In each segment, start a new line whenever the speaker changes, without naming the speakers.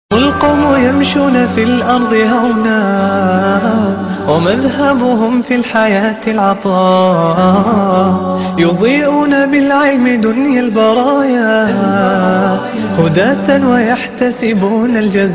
القوم يمشون في الأرض هونا ومذهبهم في الحياة العطاء يضيئون بالعلم دنيا البرايا هداة ويحتسبون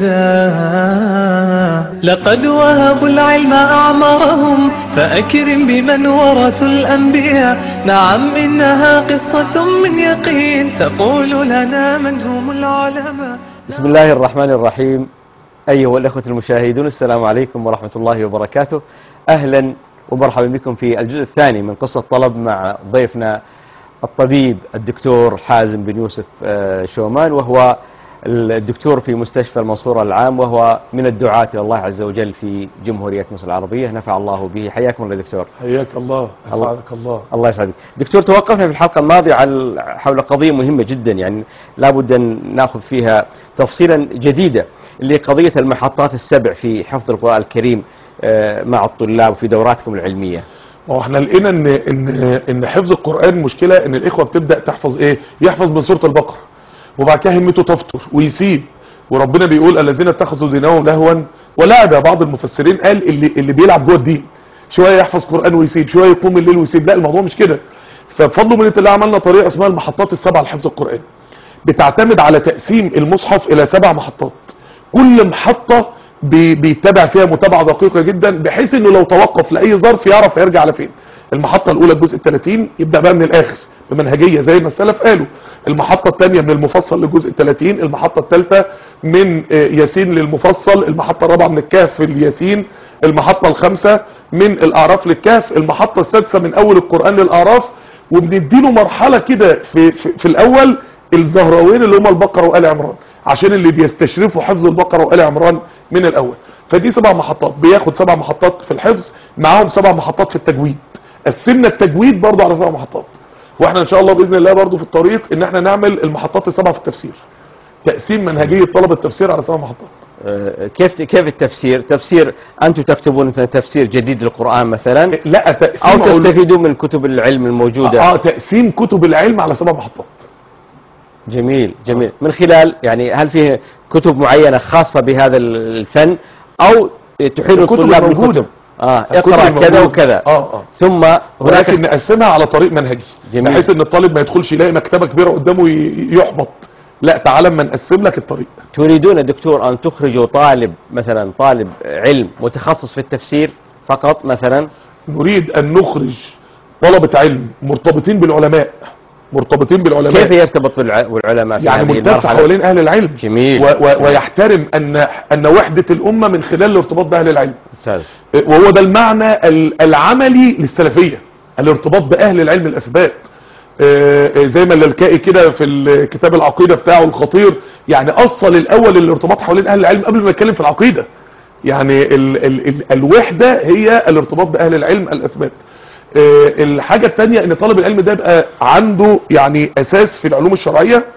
الجزاء لقد وهبوا العلم أعمارهم فأكرم بمن ورثوا الأنبياء نعم إنها قصة من يقين تقول لنا من هم العلماء
بسم الله الرحمن الرحيم أيها الأخوة المشاهدون السلام عليكم ورحمة الله وبركاته أهلا ومرحبا بكم في الجزء الثاني من قصة طلب مع ضيفنا الطبيب الدكتور حازم بن يوسف آه، شومان وهو الدكتور في مستشفى المنصورة العام وهو من الدعاة إلى الله عز وجل في جمهورية مصر العربية نفع الله به حياكم الله دكتور
حياك الله اسعدك الله
الله يسعدك دكتور توقفنا في الحلقة الماضية على حول قضية مهمة جدا يعني لابد أن ناخذ فيها تفصيلا جديدة اللي هي قضية المحطات السبع في حفظ القرآن الكريم آه، مع الطلاب في دوراتكم العلمية
ما هو احنا لقينا ان ان ان حفظ القران مشكله ان الاخوه بتبدا تحفظ ايه يحفظ من سوره البقره وبعد كده همته تفطر ويسيب وربنا بيقول الذين اتخذوا دينهم لهوا ولعبا بعض المفسرين قال اللي اللي بيلعب جوه الدين شويه يحفظ قران ويسيب شويه يقوم الليل ويسيب لا الموضوع مش كده فبفضل من الله عملنا طريقه اسمها المحطات السبعه لحفظ القران بتعتمد على تقسيم المصحف الى سبع محطات كل محطه بي- بيتبع فيها متابعه دقيقه جدا بحيث انه لو توقف لاي ظرف يعرف هيرجع على فين المحطه الاولى الجزء 30 يبدا بقى من الاخر بمنهجيه زي ما السلف قالوا المحطه الثانيه من المفصل للجزء 30 المحطه الثالثه من آه، ياسين للمفصل المحطه الرابعه من الكهف للياسين المحطه الخامسه من الاعراف للكهف المحطه السادسه من اول القران للاعراف وبنديله مرحله كده في, في, في الاول الزهراوين اللي هم البقره وال عمران عشان اللي بيستشرفوا حفظ البقره وال عمران من الاول فدي سبع محطات بياخد سبع محطات في الحفظ معاهم سبع محطات في التجويد قسمنا التجويد برضه على سبع محطات واحنا ان شاء الله باذن الله برضه في الطريق ان احنا نعمل المحطات السبعه في التفسير تقسيم منهجيه طلب التفسير على سبع محطات
آه، كيف كيف التفسير تفسير أنتم تكتبون مثلا تفسير جديد للقرآن مثلا
لا
أو
تقسيم أقول-
تستفيدون من كتب العلم الموجودة
اه تقسيم كتب العلم على سبع محطات
جميل جميل من خلال يعني هل فيه كتب معينة خاصة بهذا الفن أو تحيل
الكتب
الطلاب
الموجودة.
بالكتب اه
الكتب
اقرأ كذا
الموجودة.
وكذا
اه اه
ثم
ولكن
هناك
نقسمها على طريق منهجي
جميل.
بحيث ان الطالب ما يدخلش يلاقي مكتبه كبيره قدامه ي- يحبط لا تعالى اما نقسم لك الطريق
تريدون دكتور أن تخرجوا طالب مثلا طالب علم متخصص في التفسير فقط مثلا
نريد ان نخرج طلبه علم مرتبطين بالعلماء مرتبطين بالعلماء
كيف يرتبط بالع- بالعلماء في
يعني
هذه
ملتف
المرحلة
حوالين اهل العلم
جميل.
و و ويحترم ان ان وحده الامه من خلال الارتباط باهل العلم
ممتاز
وهو ده المعنى ال- العملي للسلفية الارتباط بأهل العلم الأثبات آه، آه، زي ما اللالكائي كده في الكتاب العقيدة بتاعه الخطير يعني أصل الأول الارتباط حوالين أهل العلم قبل ما يتكلم في العقيدة يعني ال ال ال الوحدة هي الارتباط بأهل العلم الأثبات آه، الحاجة الثانية ان طالب العلم ده يبقى عنده يعني أساس في العلوم الشرعية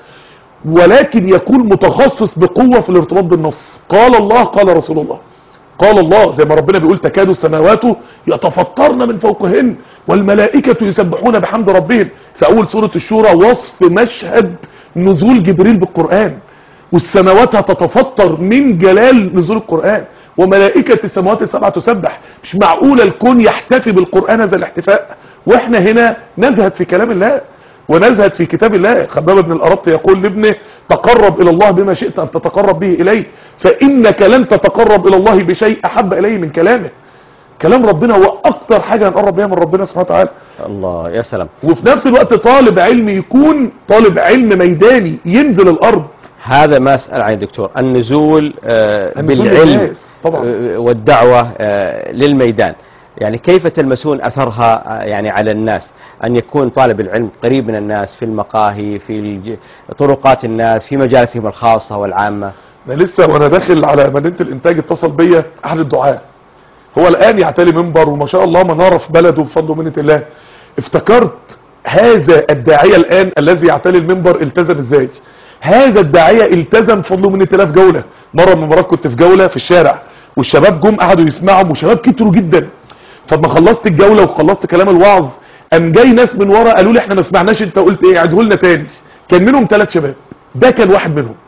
ولكن يكون متخصص بقوة في الارتباط بالنص قال الله قال رسول الله قال الله زي ما ربنا بيقول تكاد السماوات يتفطرن من فوقهن والملائكة يسبحون بحمد ربهم في أول سورة الشورى وصف مشهد نزول جبريل بالقرآن والسماوات هتتفطر من جلال نزول القرآن وملائكة السماوات السبعة تسبح مش معقولة الكون يحتفي بالقرآن هذا الاحتفاء واحنا هنا نزهد في كلام الله ونزهد في كتاب الله خباب بن الأرط يقول لابنه تقرب إلى الله بما شئت أن تتقرب به إليه فإنك لن تتقرب إلى الله بشيء أحب إليه من كلامه كلام ربنا هو أكتر حاجة هنقرب بيها من ربنا سبحانه وتعالى
الله يا سلام
وفي نفس الوقت طالب علم يكون طالب علم ميداني ينزل الأرض
هذا ما أسأل عن دكتور النزول, آه
النزول
بالعلم
للناس، طبعا.
آه والدعوة آه للميدان يعني كيف تلمسون أثرها آه يعني على الناس أن يكون طالب العلم قريب من الناس في المقاهي في الج- طرقات الناس في مجالسهم الخاصة والعامة
انا لسه وانا داخل على مدينه الانتاج اتصل بيا احد الدعاه هو الان يعتلي منبر وما شاء الله مناره في بلده بفضل ومنه الله افتكرت هذا الداعيه الان الذي يعتلي المنبر التزم ازاي هذا الداعيه التزم بفضل ومنه الله في جوله مره من المرات كنت في جوله في الشارع والشباب جم قعدوا يسمعوا وشباب كتروا جدا فلما خلصت الجوله وخلصت كلام الوعظ قام جاي ناس من ورا قالوا لي احنا ما سمعناش انت قلت ايه عيده لنا تاني كان منهم ثلاث شباب ده كان واحد منهم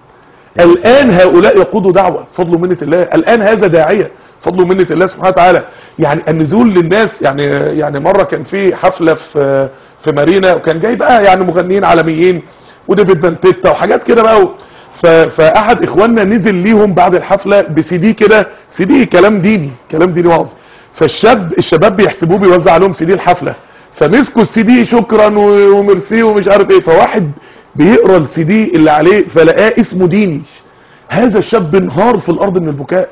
الآن هؤلاء يقودوا دعوة فضل منة الله الآن هذا داعية فضل منة الله سبحانه وتعالى يعني النزول للناس يعني يعني مرة كان في حفلة في في مارينا وكان جاي بقى يعني مغنيين عالميين وديفيد بنتيتا وحاجات كده بقى ف- فاحد اخواننا نزل ليهم بعد الحفلة بسي دي كده سي دي كلام ديني كلام ديني وعظ فالشاب الشباب بيحسبوه بيوزع عليهم سي دي الحفلة فمسكوا السي دي شكرا و- وميرسي ومش عارف ايه فواحد بيقرا السي دي اللي عليه فلقاه اسمه ديني هذا الشاب انهار في الارض من البكاء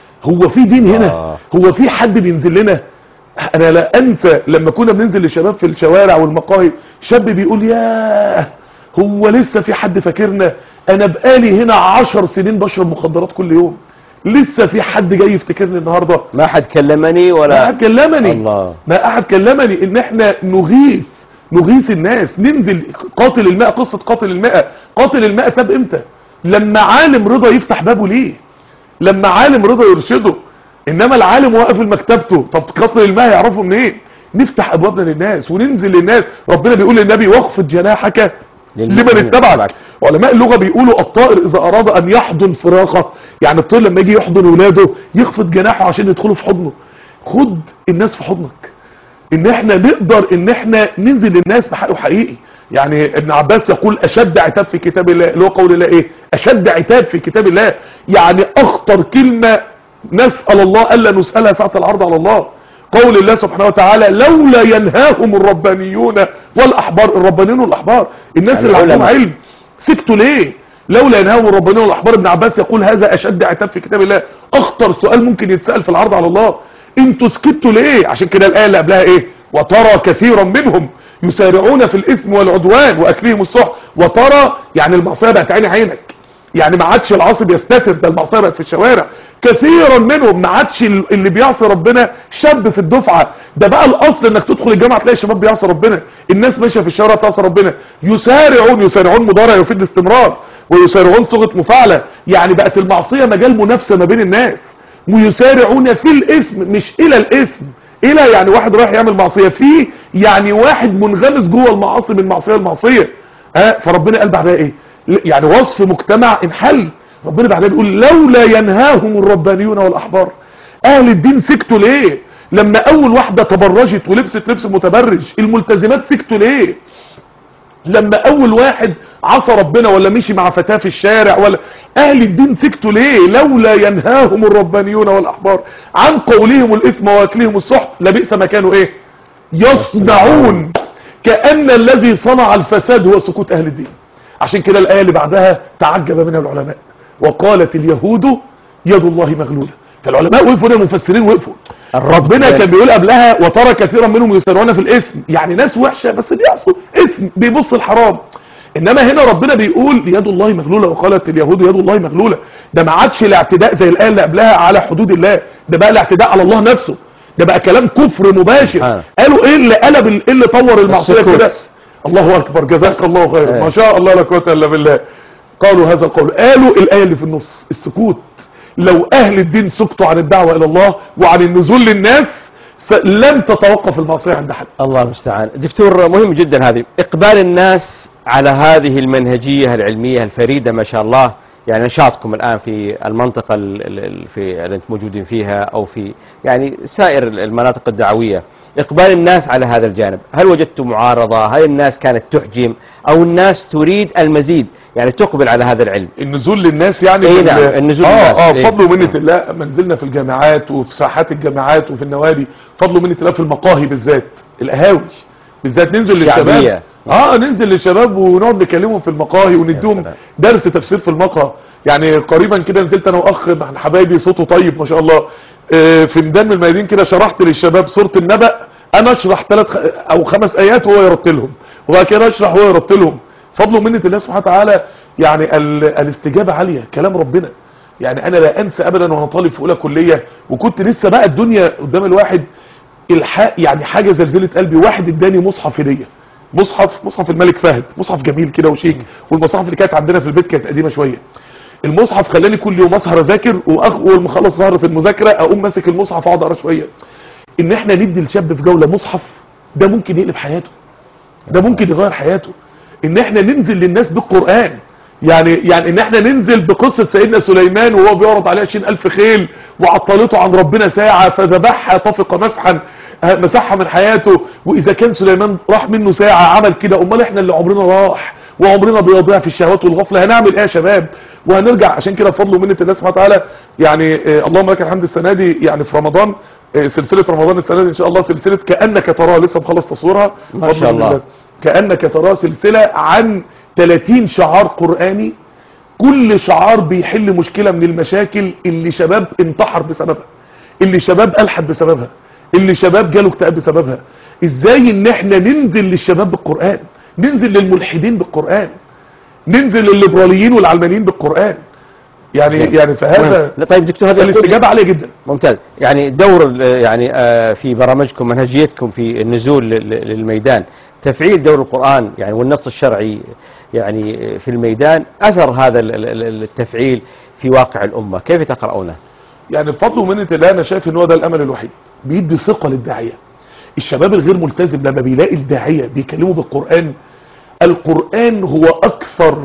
هو في دين هنا
آه.
هو في حد بينزل لنا انا لا انسى لما كنا بننزل للشباب في الشوارع والمقاهي شاب بيقول ياه هو لسه في حد فاكرنا انا بقالي هنا عشر سنين بشرب مخدرات كل يوم لسه في حد جاي يفتكرني النهارده
ما حد كلمني
ما
ولا
احد كلمني
الله.
ما احد كلمني ان احنا نغيث نغيث الناس ننزل قاتل الماء قصة قاتل الماء قاتل الماء تاب امتى لما عالم رضا يفتح بابه ليه لما عالم رضا يرشده انما العالم واقف في مكتبته طب قاتل الماء يعرفه منين نفتح ابوابنا للناس وننزل للناس ربنا بيقول للنبي واخفض جناحك
للمؤمنين.
لمن اتبعك علماء اللغة بيقولوا الطائر اذا اراد ان يحضن فراخه يعني الطير لما يجي يحضن ولاده يخفض جناحه عشان يدخلوا في حضنه خد الناس في حضنك ان احنا نقدر ان احنا ننزل للناس بحقه حقيقي يعني ابن عباس يقول اشد عتاب في كتاب الله اللي هو قول الله ايه اشد عتاب في كتاب الله يعني اخطر كلمة نسأل الله الا نسألها ساعة العرض على الله قول الله سبحانه وتعالى لولا ينهاهم الربانيون والاحبار الربانيون والاحبار الناس اللي عندهم
العلماء.
علم سكتوا ليه لولا ينهاهم الربانيون والاحبار ابن عباس يقول هذا اشد عتاب في كتاب الله اخطر سؤال ممكن يتسأل في العرض على الله انتوا سكتوا ليه عشان كده الايه اللي قبلها ايه وترى كثيرا منهم يسارعون في الاثم والعدوان واكلهم السحت وترى يعني المعصيه بقت عين عينك يعني ما عادش العاصي بيستتر ده المعصيه بقت في الشوارع كثيرا منهم ما عادش ال- اللي بيعصي ربنا شاب في الدفعه ده بقى الاصل انك تدخل الجامعه تلاقي الشباب بيعصي ربنا الناس ماشيه في الشوارع تعصي ربنا يسارعون يسارعون مضارع يفيد الاستمرار ويسارعون صيغه مفاعله يعني بقت المعصيه مجال منافسه ما بين الناس ويسارعون في الاسم مش الى الاسم الى يعني واحد رايح يعمل معصيه فيه يعني واحد منغمس جوه المعاصي من معصيه لمعصيه ها فربنا قال بعدها ايه ل- يعني وصف مجتمع انحل ربنا بعدها بيقول لولا ينهاهم الربانيون والاحبار اهل الدين سكتوا ليه لما اول واحده تبرجت ولبست لبس متبرج الملتزمات سكتوا ليه لما اول واحد عصى ربنا ولا مشي مع فتاة في الشارع ولا اهل الدين سكتوا ليه لولا ينهاهم الربانيون والاحبار عن قولهم الاثم واكلهم السحت لبئس ما كانوا ايه يصنعون كأن الذي صنع الفساد هو سكوت اهل الدين عشان كده الايه اللي بعدها تعجب منها العلماء وقالت اليهود يد الله مغلوله فالعلماء وقفوا هنا المفسرين وقفوا ربنا كان بيقول قبلها وترى كثيرا منهم يسارعون في الاسم يعني ناس وحشه بس بيعصوا اسم بيبص الحرام انما هنا ربنا بيقول يد الله مغلوله وقالت اليهود يد الله مغلوله ده ما عادش الاعتداء زي الايه اللي قبلها على حدود الله ده بقى الاعتداء على الله نفسه ده بقى كلام كفر مباشر
سبحان.
قالوا ايه اللي قلب ايه اللي طور المعصيه
السكوت.
كده الله اكبر جزاك الله خيرا
آه.
ما شاء الله لا قوه الا بالله قالوا هذا القول قالوا الايه اللي في النص السكوت لو اهل الدين سكتوا عن الدعوه الى الله وعن النزول للناس س- لن تتوقف المعصيه عند حد
الله المستعان دكتور مهم جدا هذه اقبال الناس على هذه المنهجية العلمية الفريدة ما شاء الله يعني نشاطكم الآن في المنطقة ال- ال- ال- في اللي انتم موجودين فيها أو في يعني سائر المناطق الدعوية إقبال الناس على هذا الجانب هل وجدتم معارضة هل الناس كانت تحجم أو الناس تريد المزيد يعني تقبل على هذا العلم
النزول للناس يعني
إيه
في
نعم،
ال-
النزول
اه
للناس،
اه
إيه.
فضل ومنة الله منزلنا في الجامعات وفي ساحات الجامعات وفي النوادي فضل ومنة الله في المقاهي بالذات القهاوي بالذات ننزل للشباب
الشعبية.
اه ننزل للشباب ونقعد نكلمهم في المقاهي ونديهم
سلام.
درس تفسير في المقهى يعني قريبا كده نزلت انا واخ احنا حبايبي صوته طيب ما شاء الله آه، في ميدان من الميادين كده شرحت للشباب سوره النبأ انا اشرح ثلاث او خمس ايات وهو يرتلهم وبعد كده اشرح وهو يرتلهم فضل ومنة الله سبحانه وتعالى يعني ال- الاستجابة عالية كلام ربنا يعني انا لا انسى ابدا وانا طالب في اولى كلية وكنت لسه بقى الدنيا قدام الواحد الحق يعني حاجة زلزلة قلبي واحد اداني مصحف هدية مصحف مصحف الملك فهد مصحف جميل كده وشيك والمصاحف اللي كانت عندنا في البيت كانت قديمة شوية المصحف خلاني كل يوم اسهر اذاكر واول ما اخلص سهرة المذاكرة اقوم ماسك المصحف اقعد اقرا شوية ان احنا ندي الشاب في جولة مصحف ده ممكن يقلب حياته ده ممكن يغير حياته ان احنا ننزل للناس بالقرآن يعني يعني ان احنا ننزل بقصة سيدنا سليمان وهو بيعرض عليه 20000 خيل وعطلته عن ربنا ساعة فذبحها طفق مسحا مسحها من حياته واذا كان سليمان راح منه ساعة عمل كده امال احنا اللي عمرنا راح وعمرنا بيضيع في الشهوات والغفلة هنعمل ايه يا شباب وهنرجع عشان كده بفضل ومنة الله سبحانه وتعالى يعني آه، اللهم لك الحمد السنة دي يعني في رمضان آه، سلسلة رمضان السنة دي ان شاء الله سلسلة كأنك تراها لسه مخلص تصويرها
ما
بفضل
شاء
من
الله.
كأنك تراها سلسلة عن 30 شعار قرآني كل شعار بيحل مشكلة من المشاكل اللي شباب انتحر بسببها اللي شباب ألحد بسببها اللي شباب جاله اكتئاب بسببها ازاي ان احنا ننزل للشباب بالقرآن ننزل للملحدين بالقرآن ننزل للليبراليين والعلمانيين بالقرآن يعني
جميل.
يعني فهذا
لا، طيب دكتور هذا يقول-
الاستجابة عالية جدا
ممتاز يعني دور ال- يعني آه، في برامجكم منهجيتكم في النزول لل- للميدان تفعيل دور القرآن يعني والنص الشرعي يعني في الميدان أثر هذا ال- ال- ال- التفعيل في واقع الأمة كيف تقرؤونه
يعني بفضل ومنة الله انا شايف ان هو ده الامل الوحيد بيدي ثقة للداعية الشباب الغير ملتزم لما بيلاقي الداعية بيكلمه بالقرآن القرآن هو اكثر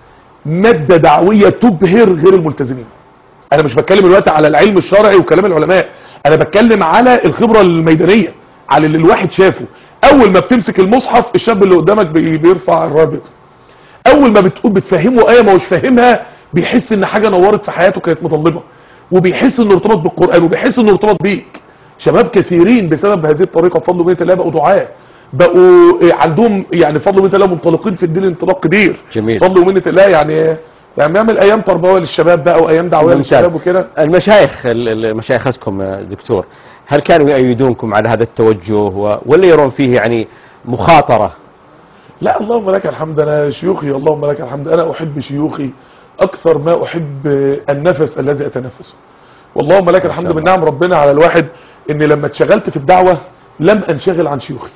مادة دعوية تبهر غير الملتزمين انا مش بتكلم دلوقتي على العلم الشرعي وكلام العلماء انا بتكلم على الخبرة الميدانية على اللي الواحد شافه اول ما بتمسك المصحف الشاب اللي قدامك بي- بيرفع الرابط اول ما بتقول بتفهمه ايه ما هوش فاهمها بيحس ان حاجه نورت في حياته كانت مظلمه وبيحس انه ارتبط بالقران وبيحس انه ارتبط بيك شباب كثيرين بسبب هذه الطريقه بفضل من الله بقوا دعاه بقوا إيه، عندهم يعني بفضل من الله منطلقين في الدين انطلاق كبير
جميل.
بفضل ومنة الله يعني يعني بيعمل ايام تربويه للشباب بقى وايام دعويه
ممتاز.
للشباب وكده
المشايخ ال- ال- مشايختكم آه، دكتور هل كانوا يؤيدونكم على هذا التوجه و- ولا يرون فيه يعني مخاطرة
لا اللهم لك الحمد انا شيوخي اللهم لك الحمد انا احب شيوخي اكثر ما احب النفس الذي اتنفسه واللهم لك الحمد
شاء
من
الله.
نعم ربنا على الواحد ان لما اتشغلت في الدعوة لم انشغل عن شيوخي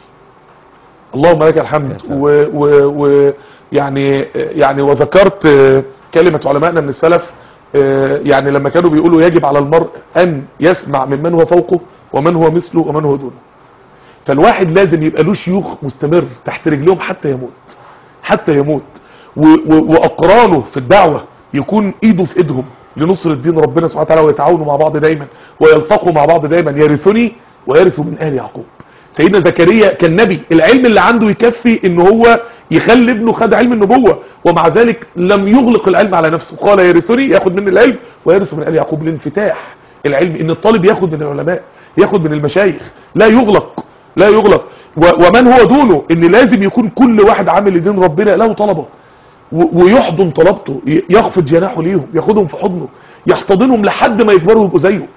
اللهم لك
يا
الحمد
سلام.
و, و, و يعني يعني وذكرت كلمة علمائنا من السلف يعني لما كانوا بيقولوا يجب على المرء ان يسمع ممن هو فوقه ومن هو مثله ومن هو دونه فالواحد لازم يبقى له شيوخ مستمر تحت رجليهم حتى يموت حتى يموت و و واقرانه في الدعوة يكون ايده في ايدهم لنصر الدين ربنا سبحانه وتعالى ويتعاونوا مع بعض دايما ويلتقوا مع بعض دايما يرثني ويرثوا من آل يعقوب سيدنا زكريا كان نبي العلم اللي عنده يكفي ان هو يخلي ابنه خد علم النبوة ومع ذلك لم يغلق العلم على نفسه قال يرثني ياخد من العلم ويرث من آل يعقوب الانفتاح العلم ان الطالب ياخد من العلماء ياخد من المشايخ لا يغلق لا يغلق و- ومن هو دونه ان لازم يكون كل واحد عامل لدين ربنا له طلبه و- ويحضن طلبته ي- يخفض جناحه ليهم ياخدهم في حضنه يحتضنهم لحد ما يكبروا ويبقوا زيه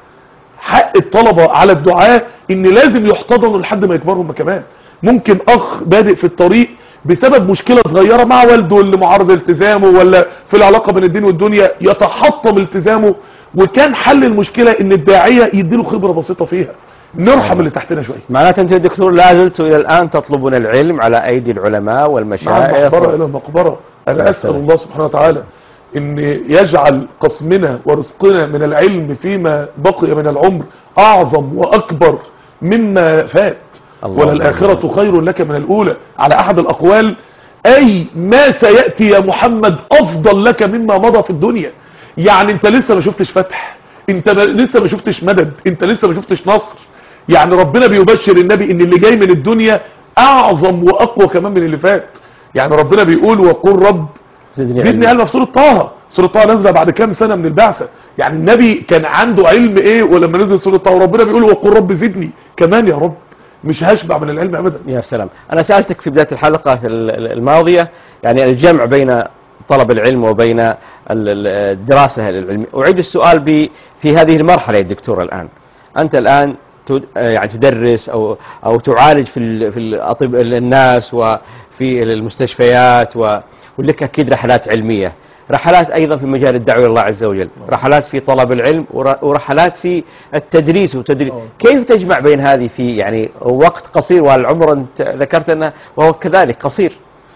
حق الطلبة على الدعاء ان لازم يحتضنوا لحد ما يكبروا هم كمان ممكن اخ بادئ في الطريق بسبب مشكلة صغيرة مع والده اللي معارض التزامه ولا في العلاقة بين الدين والدنيا يتحطم التزامه وكان حل المشكلة ان الداعية يديله خبرة بسيطة فيها نرحم اللي تحتنا شوية
معناته أنت يا دكتور لا زلتوا إلى الآن تطلبون العلم على أيدي العلماء
مع
والمشايخ
المقبرة إلى المقبرة أنا
يا
أسأل
سلام.
الله سبحانه وتعالى أن يجعل قسمنا ورزقنا من العلم فيما بقي من العمر أعظم وأكبر مما فات
اللهم
وللآخرة
آمين.
خير لك من الأولى على أحد الأقوال أي ما سيأتي يا محمد أفضل لك مما مضى في الدنيا يعني أنت لسه ما شفتش فتح أنت ما لسه ما شفتش مدد أنت لسه ما شفتش نصر يعني ربنا بيبشر النبي ان اللي جاي من الدنيا اعظم واقوى كمان من اللي فات يعني ربنا بيقول وقل رب
زدني
زدني
علما
علما في سوره طه سوره طه نازله بعد كام سنه من البعثه يعني النبي كان عنده علم ايه ولما نزل سوره طه وربنا بيقول وقل رب زدني كمان يا رب مش هشبع من العلم ابدا
يا سلام أنا سألتك في بداية الحلقة ال- ال- الماضية يعني الجمع بين طلب العلم وبين ال- ال- الدراسة العلمية أعيد السؤال ب- في هذه المرحلة يا دكتور الآن أنت الآن تد- يعني تدرس أو أو تعالج في ال- في الأطب الناس وفي المستشفيات و- ولك أكيد رحلات علمية رحلات أيضا في مجال الدعوة إلى الله عز وجل رحلات في طلب العلم ور- ورحلات في التدريس وتدريس كيف تجمع بين هذه في يعني وقت قصير والعمر أنت ذكرت أنه وهو كذلك قصير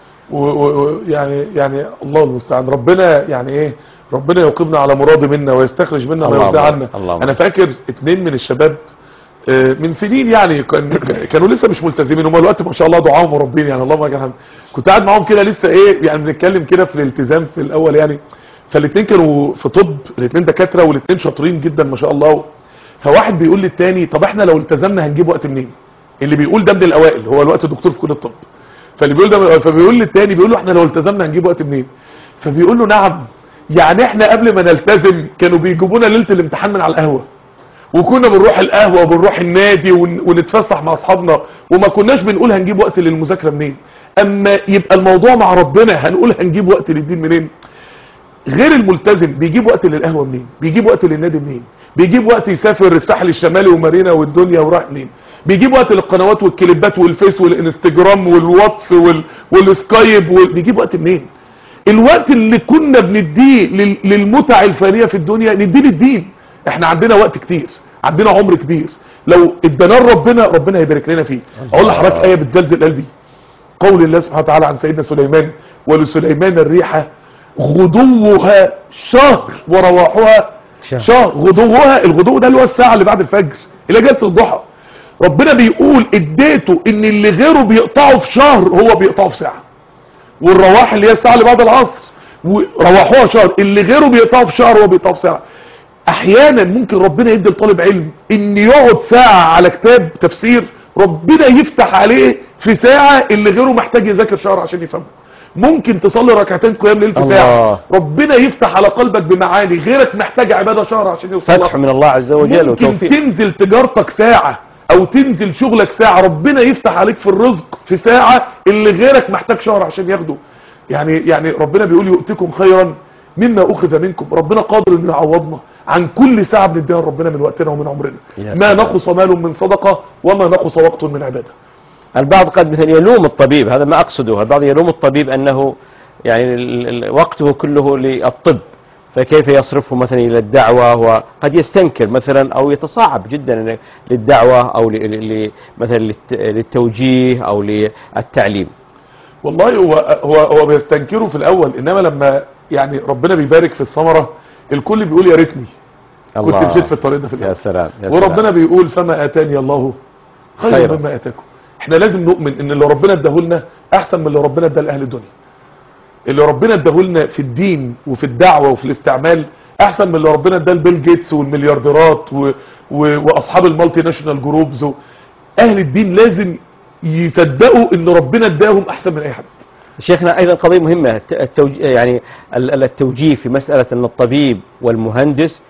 ويعني يعني الله المستعان ربنا يعني ايه ربنا يوقفنا على مراد منا ويستخرج منا ما
اللهم
يرضي عنا
اللهم.
انا فاكر اتنين من الشباب آه، من سنين يعني كان كانوا لسه مش ملتزمين هم دلوقتي ما شاء الله دعاهم وربين يعني اللهم لك الحمد كنت قاعد معاهم كده لسه ايه يعني بنتكلم كده في الالتزام في الاول يعني فالاثنين كانوا في طب الاثنين دكاتره والاثنين شاطرين جدا ما شاء الله فواحد بيقول للتاني طب احنا لو التزمنا هنجيب وقت منين اللي بيقول ده من الاوائل هو الوقت دكتور في كليه الطب فاللي بيقول ده من الأوائل فبيقول للتاني بيقول له احنا لو التزمنا هنجيب وقت منين فبيقول له نعم يعني احنا قبل ما نلتزم كانوا بيجيبونا ليله الامتحان من على القهوه وكنا بنروح القهوه وبنروح النادي ون- ونتفسح مع اصحابنا وما كناش بنقول هنجيب وقت للمذاكره منين اما يبقى الموضوع مع ربنا هنقول هنجيب وقت للدين منين غير الملتزم بيجيب وقت للقهوه منين بيجيب وقت للنادي منين بيجيب وقت يسافر الساحل الشمالي ومارينا والدنيا ورايح منين بيجيب وقت للقنوات والكليبات والفيس والانستجرام والواتس وال... والسكايب وال... بيجيب وقت منين الوقت اللي كنا بنديه لل... للمتع الفانيه في الدنيا نديه للدين احنا عندنا وقت كتير عندنا عمر كبير لو ادانا ربنا ربنا هيبارك لنا فيه اقول لحضرتك ايه بتزلزل قلبي قول الله سبحانه وتعالى عن سيدنا سليمان ولسليمان الريح غدوها شهر ورواحها
شهر.
شهر غدوها الغدو ده اللي هو الساعة اللي بعد الفجر اللي هي جلسة الضحى ربنا بيقول اديته ان اللي غيره بيقطعه في شهر هو بيقطعه في ساعة والرواح اللي هي الساعة اللي بعد العصر ورواحوها شهر اللي غيره بيقطعه في شهر هو بيقطعه في ساعة احيانا ممكن ربنا يدي لطالب علم ان يقعد ساعة على كتاب تفسير ربنا يفتح عليه في ساعة اللي غيره محتاج يذاكر شهر عشان يفهمه ممكن تصلي ركعتين قيام ليل في
الله.
ساعة ربنا يفتح على قلبك بمعاني غيرك محتاج عبادة شهر عشان يوصل
فتح من الله عز وجل
ممكن
وتوفيق
تنزل تجارتك ساعة او تنزل شغلك ساعة ربنا يفتح عليك في الرزق في ساعة اللي غيرك محتاج شهر عشان ياخده يعني يعني ربنا بيقول يؤتكم خيرا مما اخذ منكم ربنا قادر انه يعوضنا عن كل ساعة بنديها لربنا من وقتنا ومن عمرنا
يا
ما
سلام.
نقص مال من صدقة وما نقص وقت من عبادة
البعض قد مثلا يلوم الطبيب هذا ما أقصده البعض يلوم الطبيب أنه يعني ال- ال- وقته كله للطب فكيف يصرفه مثلا إلى الدعوة وقد يستنكر مثلا أو يتصاعب جدا للدعوة أو ل- ل- مثلا للت- للتوجيه أو للتعليم
والله هو هو هو بيستنكره في الاول انما لما يعني ربنا بيبارك في الثمرة الكل بيقول يا ريتني كنت مشيت في الطريق ده في
يا
الاول
سلام يا
وربنا
سلام.
بيقول فما اتاني الله خير
خيرا.
مما اتاكم احنا لازم نؤمن ان اللي ربنا اداهولنا احسن من اللي ربنا اداه لاهل الدنيا اللي ربنا اداهولنا في الدين وفي الدعوه وفي الاستعمال احسن من اللي ربنا اداه لبيل جيتس والمليارديرات و... و... واصحاب المالتي ناشونال جروبز و... اهل الدين لازم يصدقوا ان ربنا اداهم احسن من اي حد
شيخنا أيضا قضية مهمة الت- التوج... يعني ال- ال- التوجيه في مسألة أن الطبيب والمهندس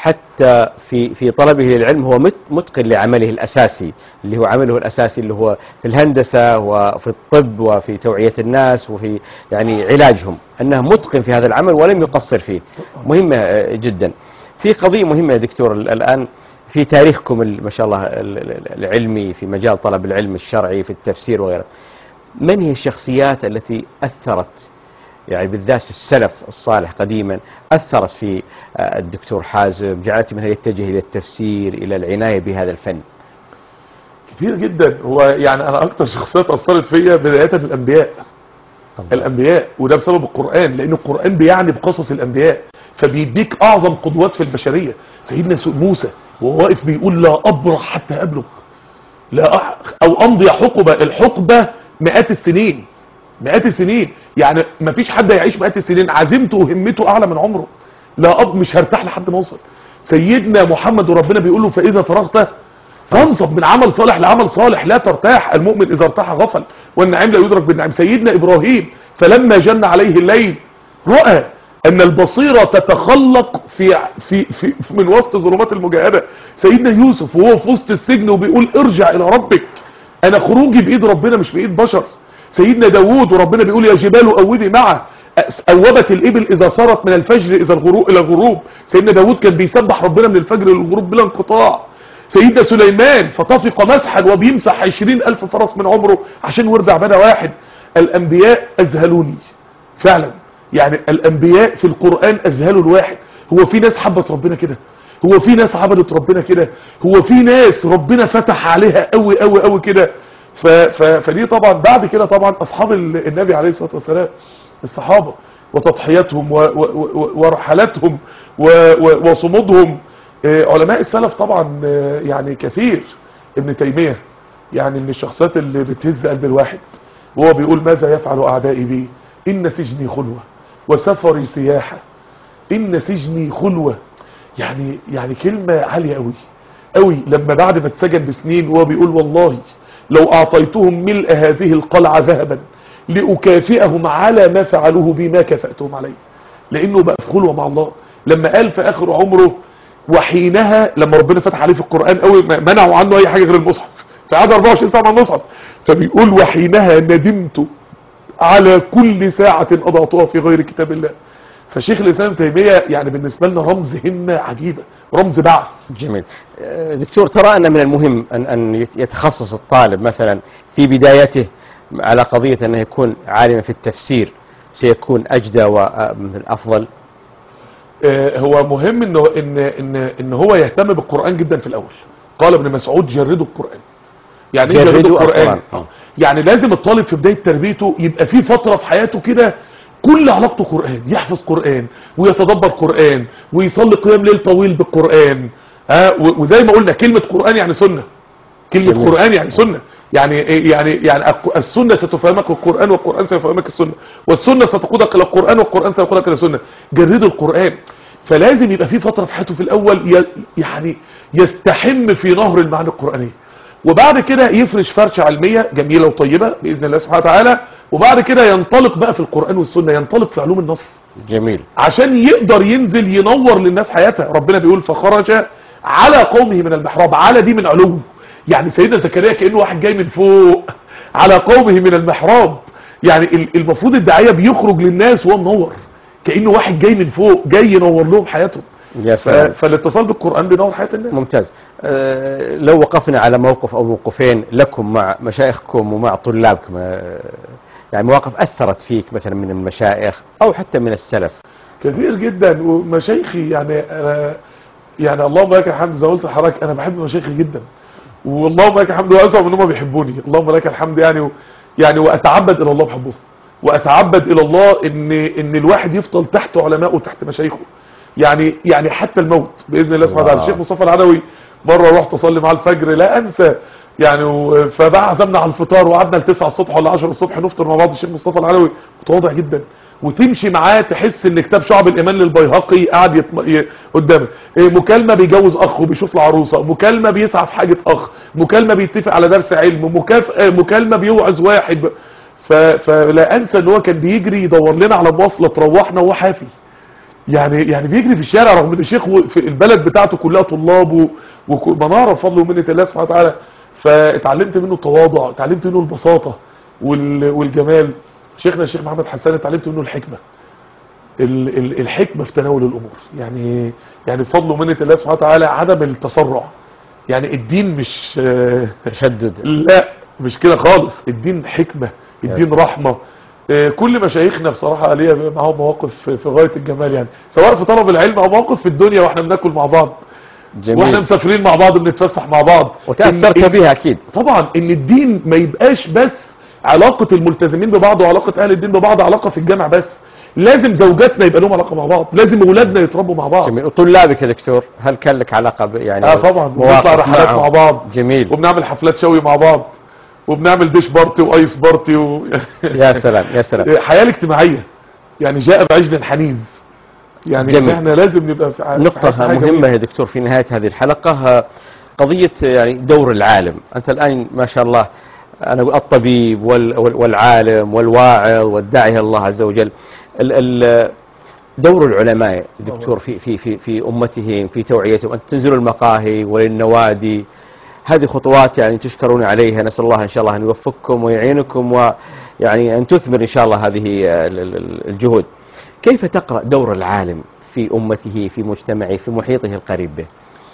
حتى في في طلبه للعلم هو مت- متقن لعمله الأساسي اللي هو عمله الأساسي اللي هو في الهندسة وفي الطب وفي توعية الناس وفي يعني علاجهم أنه متقن في هذا العمل ولم يقصر فيه مهمة آه، جدا في قضية مهمة يا دكتور ال- الآن في تاريخكم ال- ما شاء الله ال- ال- العلمي في مجال طلب العلم الشرعي في التفسير وغيره من هي الشخصيات التي أثرت يعني بالذات في السلف الصالح قديما أثرت في آه، الدكتور حازم جعلت منه يتجه إلى التفسير إلى العناية بهذا الفن
كتير جدا هو يعني انا اكتر شخصيات اثرت فيا بدايه الانبياء الانبياء وده بسبب القرآن لان القرآن بيعني بقصص الانبياء فبيديك اعظم قدوات في البشرية سيدنا سو- موسى وهو واقف بيقول لا ابرح حتى ابلغ لا أح او امضي حقبة الحقبة مئات السنين مئات السنين يعني مفيش حد يعيش مئات السنين عزيمته وهمته اعلى من عمره لا اب مش هرتاح لحد ما اوصل سيدنا محمد وربنا بيقول له فاذا فرغت فانصب من عمل صالح لعمل صالح لا ترتاح المؤمن اذا ارتاح غفل والنعيم لا يدرك بالنعيم سيدنا ابراهيم فلما جن عليه الليل رؤى ان البصيرة تتخلق في, في, في من وسط ظلمات المجاهدة سيدنا يوسف وهو في وسط السجن وبيقول ارجع الى ربك انا خروجي بايد ربنا مش بايد بشر سيدنا داوود وربنا بيقول يا جبال اوبي معه أوبت الإبل إذا صارت من الفجر إذا الغروب إلى الغروب سيدنا داود كان بيسبح ربنا من الفجر للغروب بلا انقطاع سيدنا سليمان فطفق مسحا وبيمسح عشرين ألف فرس من عمره عشان ورد عبادة واحد الأنبياء أذهلوني فعلا يعني الأنبياء في القرآن أذهلوا الواحد هو في ناس حبت ربنا كده هو في ناس عبدت ربنا كده هو في ناس ربنا فتح عليها قوي قوي قوي كده ف- ف- فدي طبعا بعد كده طبعا أصحاب ال- النبي عليه الصلاة والسلام الصحابة وتضحياتهم و- و- و- ورحلاتهم و- و- وصمودهم آه، علماء السلف طبعا آه، يعني كثير ابن تيمية يعني من الشخصيات اللي بتهز قلب الواحد وهو بيقول ماذا يفعل اعدائي بي ان سجني خلوة وسفري سياحة ان سجني خلوة يعني يعني كلمة عالية قوي قوي لما بعد ما اتسجن بسنين وهو بيقول والله لو اعطيتهم ملء هذه القلعة ذهبا لأكافئهم على ما فعلوه بي ما كفأتهم عليه لانه بقى في خلوة مع الله لما قال في اخر عمره وحينها لما ربنا فتح عليه في القرآن قوي منعوا عنه اي حاجة غير المصحف فقعد 24 ساعة مع المصحف فبيقول وحينها ندمت على كل ساعة اضعتها في غير كتاب الله فشيخ الاسلام ابن تيمية يعني بالنسبة لنا رمز همة عجيبة رمز بعث
جميل آه، دكتور ترى أن من المهم أن أن يت- يتخصص الطالب مثلا في بدايته على قضية أنه يكون عالما في التفسير سيكون أجدى وأفضل
آه، هو مهم انه ان ان ان هو يهتم بالقرآن جدا في الاول قال ابن مسعود جردوا القرآن يعني ايه
جردوا
جردوا القرآن
القرآن. آه.
يعني لازم الطالب في بداية تربيته يبقى في فترة في حياته كده كل علاقته قرآن يحفظ قرآن ويتدبر قرآن ويصلي قيام ليل طويل بالقرآن ها و- وزي ما قلنا كلمة قرآن يعني سنة كلمة
جميل.
قرآن يعني سنة يعني إيه؟ يعني يعني الق- السنة ستفهمك القرآن والقرآن سيفهمك السنة والسنة ستقودك إلى القرآن والقرآن سيقودك إلى السنة جرد القرآن فلازم يبقى في فترة في حياته في الأول ي- يعني يستحم في نهر المعاني القرآنية وبعد كده يفرش فرشة علمية جميلة وطيبة بإذن الله سبحانه وتعالى وبعد كده ينطلق بقى في القرآن والسنة ينطلق في علوم النص
جميل
عشان يقدر ينزل ينور للناس حياتها ربنا بيقول فخرج على قومه من المحراب على دي من علو يعني سيدنا زكريا كأنه واحد جاي من فوق على قومه من المحراب يعني ال- المفروض الداعية بيخرج للناس وهو منور كأنه واحد جاي من فوق جاي ينور لهم حياتهم
يا
ف-
سلام
فالاتصال بالقرآن بينور حياة الناس
ممتاز آه، لو وقفنا على موقف أو موقفين لكم مع مشايخكم ومع طلابكم آه، يعني مواقف أثرت فيك مثلا من المشايخ أو حتى من السلف
كثير جدا ومشايخي يعني انا يعني اللهم لك الحمد زي ما قلت لحضرتك انا بحب مشايخي جدا واللهم لك الحمد واسع من هم بيحبوني اللهم لك الحمد يعني و يعني واتعبد الى الله بحبهم واتعبد الى الله ان ان الواحد يفضل تحت علمائه وتحت مشايخه يعني يعني حتى الموت باذن الله سبحانه وتعالى
الله.
الشيخ مصطفى العدوي مره رحت اصلي معاه الفجر لا انسى يعني و- فبقى عزمنا على الفطار وقعدنا ل 9 الصبح ولا 10 الصبح نفطر مع بعض الشيخ مصطفى العلوي متواضع جدا وتمشي معاه تحس ان كتاب شعب الايمان للبيهقي قاعد يطم... ي... قدامك إيه، مكالمه بيجوز اخ وبيشوف العروسه مكالمه بيسعى في حاجه اخ مكالمه بيتفق على درس علم مكاف... آه، مكالمه بيوعظ واحد ب... ف... فلا انسى ان هو كان بيجري يدور لنا على مواصله تروحنا وهو حافي يعني يعني بيجري في الشارع رغم ان الشيخ و- في البلد بتاعته كلها طلاب و- ومناره بفضل ومنه الله سبحانه وتعالى فاتعلمت منه التواضع اتعلمت منه البساطه وال- والجمال شيخنا الشيخ محمد حسان اتعلمت منه الحكمه ال- ال- الحكمه في تناول الامور يعني يعني بفضل ومنه الله سبحانه وتعالى عدم التسرع يعني الدين مش آه،
تشدد
لا مش كده خالص الدين حكمة الدين رحمة آه، كل مشايخنا بصراحة ليا معاهم مواقف في غاية الجمال يعني سواء في طلب العلم او مواقف في الدنيا واحنا بناكل مع بعض واحنا
جميل
مسافرين مع بعض بنتفسح مع بعض
وتأثرت
إن-
بها أكيد
طبعا ان الدين ما يبقاش بس علاقة الملتزمين ببعض وعلاقة اهل الدين ببعض علاقة في الجامع بس لازم زوجاتنا يبقى لهم علاقة مع بعض لازم اولادنا يتربوا مع بعض
جميل وطلابك يا دكتور هل كان لك علاقة ب- يعني
اه طبعا
مواقف
بنطلع رحلات
معهم؟
مع بعض
جميل
وبنعمل حفلات شوي مع بعض وبنعمل ديش بارتي وايس بارتي و...
يا سلام يا سلام
حياة الاجتماعية يعني جاء بعجل حنيذ يعني
جميل.
إن احنا لازم نبقى في ع- في
نقطة
حياة
مهمة
جميلة.
يا دكتور في نهاية هذه الحلقة آه، قضية آه، يعني دور العالم أنت الآن ما شاء الله أنا أقول الطبيب وال- وال- والعالم والواعظ والداعي إلى الله عز وجل ال- ال- دور العلماء دكتور في في في في أمتهم في توعيتهم أن تنزلوا المقاهي وللنوادي هذه خطوات يعني تشكرون عليها نسأل الله إن شاء الله أن يوفقكم ويعينكم ويعني أن تثمر إن شاء الله هذه آه، ال- ال- الجهود كيف تقرأ دور العالم في أمته في مجتمعه في محيطه القريب به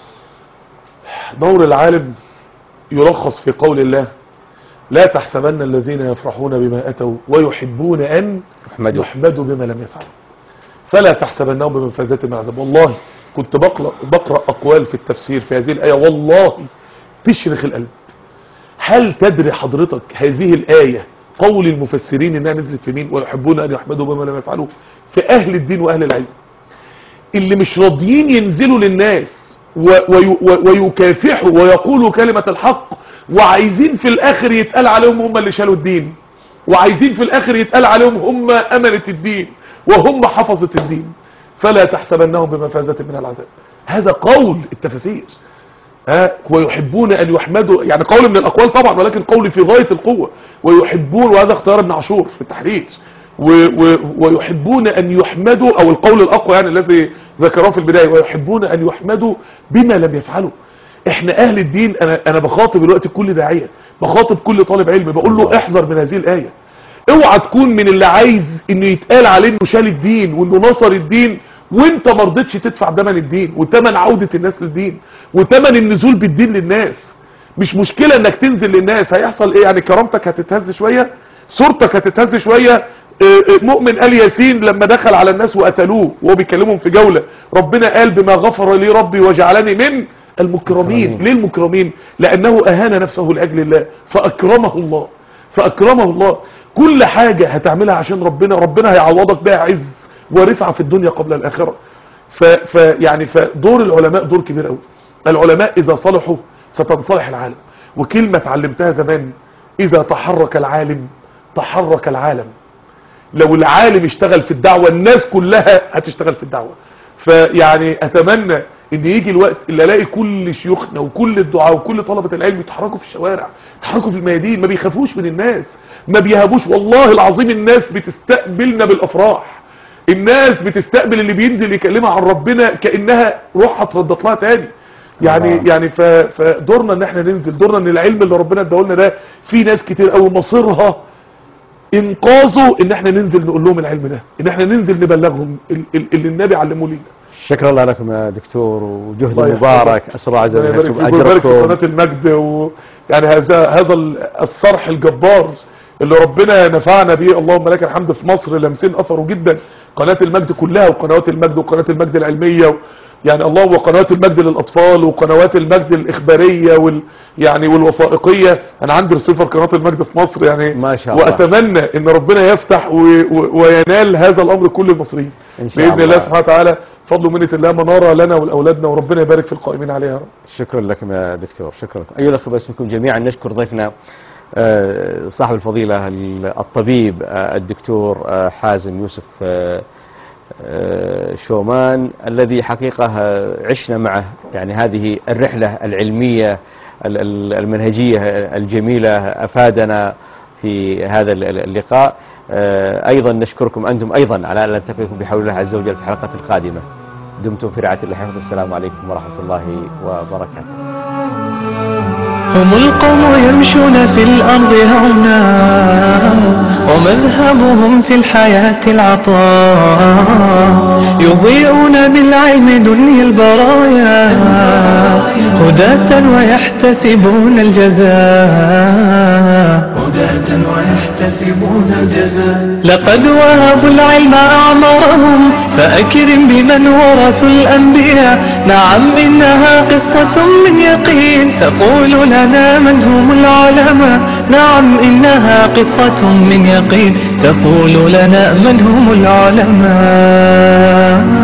دور العالم يلخص في قول الله لا تحسبن الذين يفرحون بما أتوا ويحبون أن
أحمد
يحمدوا بما لم يفعلوا فلا تحسبنهم بمفازات من عذاب والله كنت بقرأ, بقرأ أقوال في التفسير في هذه الآية والله تشرخ القلب هل تدري حضرتك هذه الآية قول المفسرين انها نزلت في مين ويحبون ان يحمدوا بما لم يفعلوا في اهل الدين واهل العلم اللي مش راضيين ينزلوا للناس و- وي- و- ويكافحوا ويقولوا كلمة الحق وعايزين في الاخر يتقال عليهم هم اللي شالوا الدين وعايزين في الاخر يتقال عليهم هم امنة الدين وهم حفظة الدين فلا تحسبنهم بمفازة من العذاب هذا قول التفاسير ها ويحبون ان يحمدوا يعني قول من الاقوال طبعا ولكن قول في غاية القوة ويحبون وهذا اختيار ابن عاشور في التحرير و و ويحبون ان يحمدوا او القول الاقوى يعني الذي ذكره في البداية ويحبون ان يحمدوا بما لم يفعلوا احنا اهل الدين انا انا بخاطب دلوقتي كل داعيه بخاطب كل طالب علم بقول له احذر من هذه الايه اوعى تكون من اللي عايز انه يتقال عليه انه شال الدين وانه نصر الدين وانت ما رضيتش تدفع ثمن الدين وثمن عودة الناس للدين وثمن النزول بالدين للناس مش مشكلة انك تنزل للناس هيحصل ايه يعني كرامتك هتتهز شوية صورتك هتتهز شوية اه، اه، مؤمن آل ياسين لما دخل على الناس وقتلوه وهو بيكلمهم في جولة ربنا قال بما غفر لي ربي وجعلني من المكرمين
المكرمين.
ليه المكرمين لانه اهان نفسه لاجل الله فاكرمه الله فاكرمه الله كل حاجة هتعملها عشان ربنا ربنا هيعوضك بها عز ورفعة في الدنيا قبل الاخرة ف ف يعني فدور العلماء دور كبير قوي العلماء اذا صلحوا ستنصلح العالم وكلمة اتعلمتها زمان اذا تحرك العالم تحرك العالم لو العالم اشتغل في الدعوة الناس كلها هتشتغل في الدعوة فيعني اتمنى ان يجي الوقت اللي الاقي كل شيوخنا وكل الدعاء وكل طلبة العلم يتحركوا في الشوارع يتحركوا في الميادين ما بيخافوش من الناس ما بيهابوش والله العظيم الناس بتستقبلنا بالافراح الناس بتستقبل اللي بينزل يكلمها عن ربنا كانها روح هتردت لها تاني يعني
الله.
يعني ف- فدورنا ان احنا ننزل دورنا ان العلم اللي ربنا اداهولنا ده في ناس كتير قوي مصيرها انقاذه ان احنا ننزل نقول لهم العلم ده ان احنا ننزل نبلغهم ال- ال- اللي النبي علمه لنا
شكرا الله لكم يا دكتور وجهد
الله يحفظك.
مبارك اسال الله عز
ربنا
وجل
يبارك
يكتب
فيك ويبارك في
اجركم
قناة المجد و يعني هذا هذا ال- الصرح الجبار اللي ربنا نفعنا به اللهم لك الحمد في مصر لامسين اثره جدا قناة المجد كلها وقنوات المجد وقناة المجد العلمية و يعني الله وقنوات المجد للاطفال وقنوات المجد الاخبارية وال يعني والوثائقية انا عندي رسيفر قناة المجد في مصر يعني
ما شاء الله.
واتمنى ان ربنا يفتح و و وينال هذا الامر كل المصريين
إن شاء
باذن الله
الله.
سبحانه وتعالى فضل ومنة الله منارة لنا ولاولادنا وربنا يبارك في القائمين عليها يا رب
شكرا لكم يا دكتور شكرا لكم أيها الأخوة باسمكم جميعا نشكر ضيفنا آه، صاحب الفضيلة الطبيب آه، الدكتور آه، حازم يوسف آه، آه، شومان الذي حقيقة آه، عشنا معه يعني هذه الرحلة العلمية ال- ال- المنهجية الجميلة أفادنا في هذا ال- ال- اللقاء آه، أيضا نشكركم أنتم أيضا على أن نلتقيكم بحول الله عز وجل في الحلقة القادمة دمتم في رعاية الله حفظ السلام عليكم ورحمة الله وبركاته
هم القوم يمشون في الأرض هونا ومذهبهم في الحياة العطاء يضيئون بالعلم دنيا البرايا هداة ويحتسبون الجزاء هداة ويحتسبون الجزاء لقد وهبوا العلم أعمارهم فأكرم بمن ورثوا الأنبياء نعم إنها قصة من يقين تقول لنا من هم العلماء نعم إنها قصة من يقين تقول لنا من هم العلماء